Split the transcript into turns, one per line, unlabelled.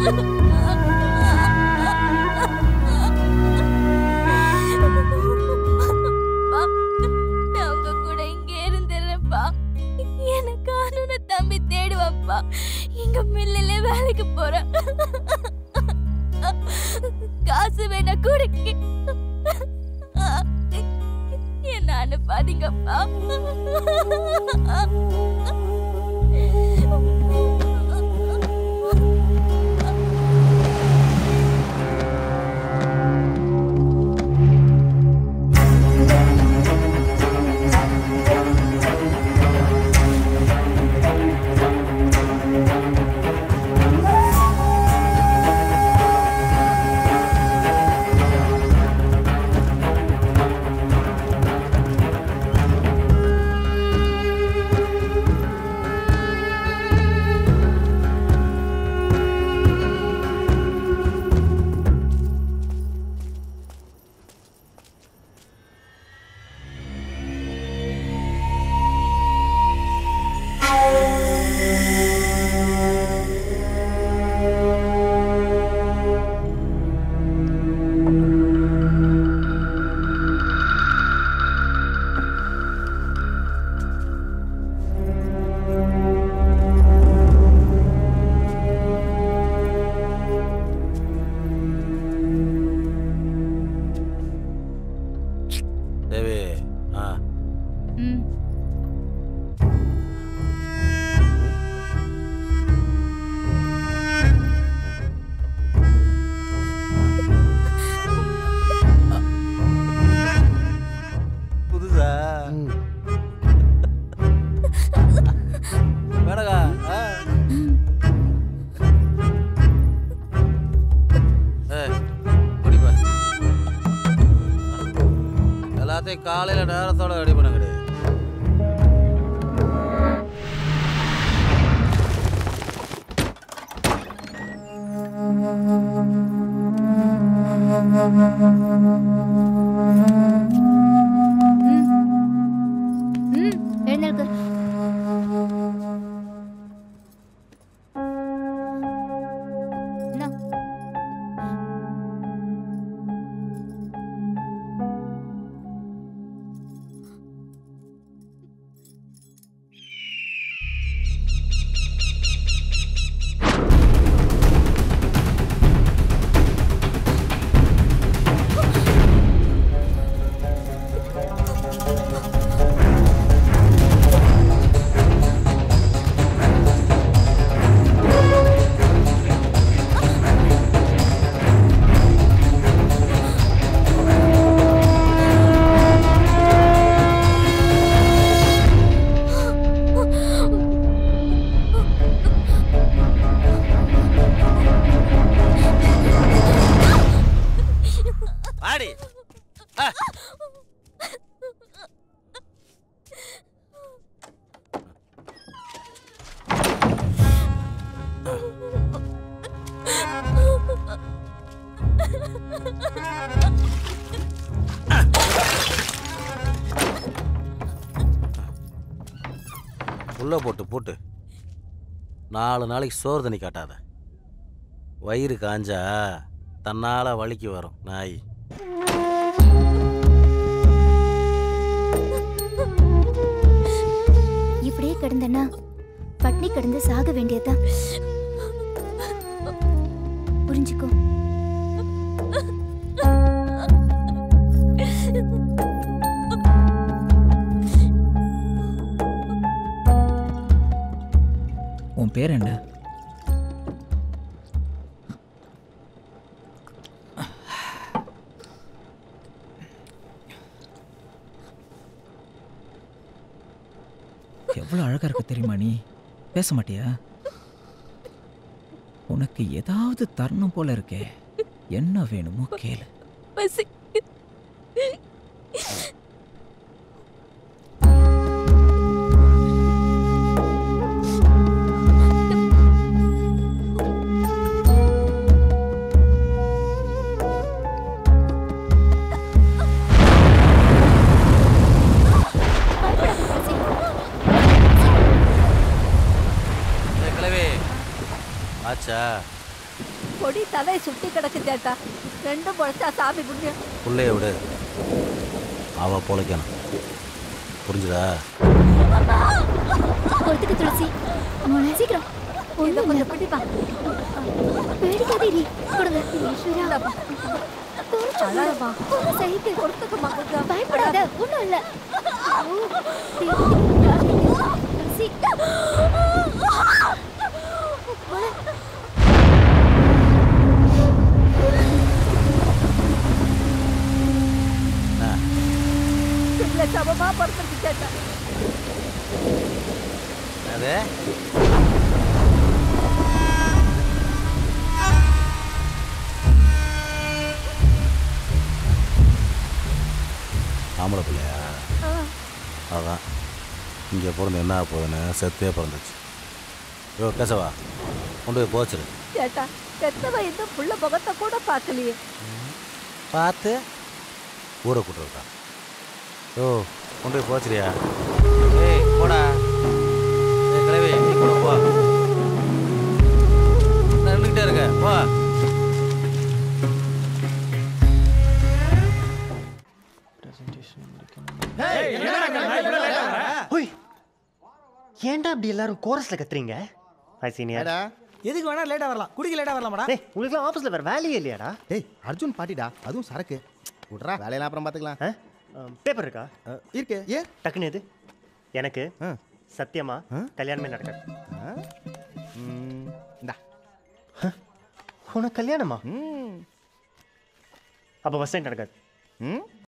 அப்பா, நான் உங்க கூட இங்கே இருந்துடுறேன்ப்பா எனக்கு அனுன தம்பி தேடுவாப்பா எங்க மில்லில வேலைக்கு போறேன் காசு வேணா கொடுக்க என்ன அனுப்பாதீங்கப்பா
தேவி ஆ
ம்
புதுசா மேடகா ஆ. ஏய், குடிப்பா. எல்லாத்தையும் காலையில நேரத்தோட ரெடி பண்ணுங்கடி
ம் எழுந்திருக்கு இந்தா.
ஆடி ஆ. உள்ள போட்டு போட்டு நாலு நாளைக்கு சோறு தண்ணி காட்டாத வயிறு காஞ்சா தன்னால வலிக்கு வரும் நாய்
இப்படியே கிடந்தனா பட்னி கிடந்து சாக வேண்டியதுதான் புரிஞ்சுக்கோ
உன் பேர் என்ன எவ்வளோ அழகா இருக்கு தெரியுமா நீ பேச மாட்டியா உனக்கு ஏதாவது தரணும் போல இருக்கே என்ன வேணுமோ கேளு
பசி
ஏய், கிழவி ஆச்சா
கொடி தலை சுத்தி கிடக்கு சேட்டா ரெண்டும் பொழைச்சா சாமி புண்ணியம்
பிள்ளைய விடு அவ பொழைக்கணும் புரிஞ்சுதா
பொறுத்துக்கு துளசி மோன சீக்கிரம்
இதை
ஒண்ணு
கொஞ்சம் பிடிப்பா
பேடிக்காதீரி கொடுங்க ஈஸ்வரா
அழகா
சைட்டு
கொடுத்துக்குமா கொஞ்சம்
பயப்படாத ஒண்ணும் இல்ல ஐயோ, தேவதை, துளசி மோன,
பிள்ளை சமமா பிறந்திருக்கு சேட்டா
அது ஆம்பளை பிள்ளையா அதான் இங்கே பிறந்து என்ன ஆகப் போகுதுன்னு செத்தே பிறந்துச்சு யோ கேசவா கொண்டு போய் போச்சிரு
சேட்டா பெத்தவ இந்த புள்ள முகத்தை கூட பார்க்கலையே
பார்த்து ஊரை கூட்டுருக்கா ஓ கொண்டு போய் போச்சிரியா ஏய் போடா ஏய் கிளவி நீ கூட போ நான் நின்றுக்கிட்டே இருக்க போ
ஹோய் ஏன்டா அப்படி எல்லாரும் கோரஸ்ல கத்துறீங்க ஹாய் சீனியர்
எதுக்கு வேணா லேட்டா வரலாம் குடிக்க லேட்டா வரலாமாடா
டேய் உங்களுக்கு ஆஃபீஸ்ல வேற வேலையே இல்லையாடா
டேய் அர்ஜுன் பாட்டிடா அதுவும் சரக்கு விட்றா வேலையெல்லாம் அப்புறம் பார்த்துக்கலாம்
பேப்பர் இருக்கா
அஹ், இருக்கு ஏன்
டக்குன்னு எது எனக்கு
ஆ.
சத்தியமா
ஆ?
கல்யாணமே நடக்காது
ஆ? ம், இந்தா
உனக்கு கல்யாணமா
ம்
அப்போ ஃபர்ஸ்ட் டைம் நடக்காது
ம்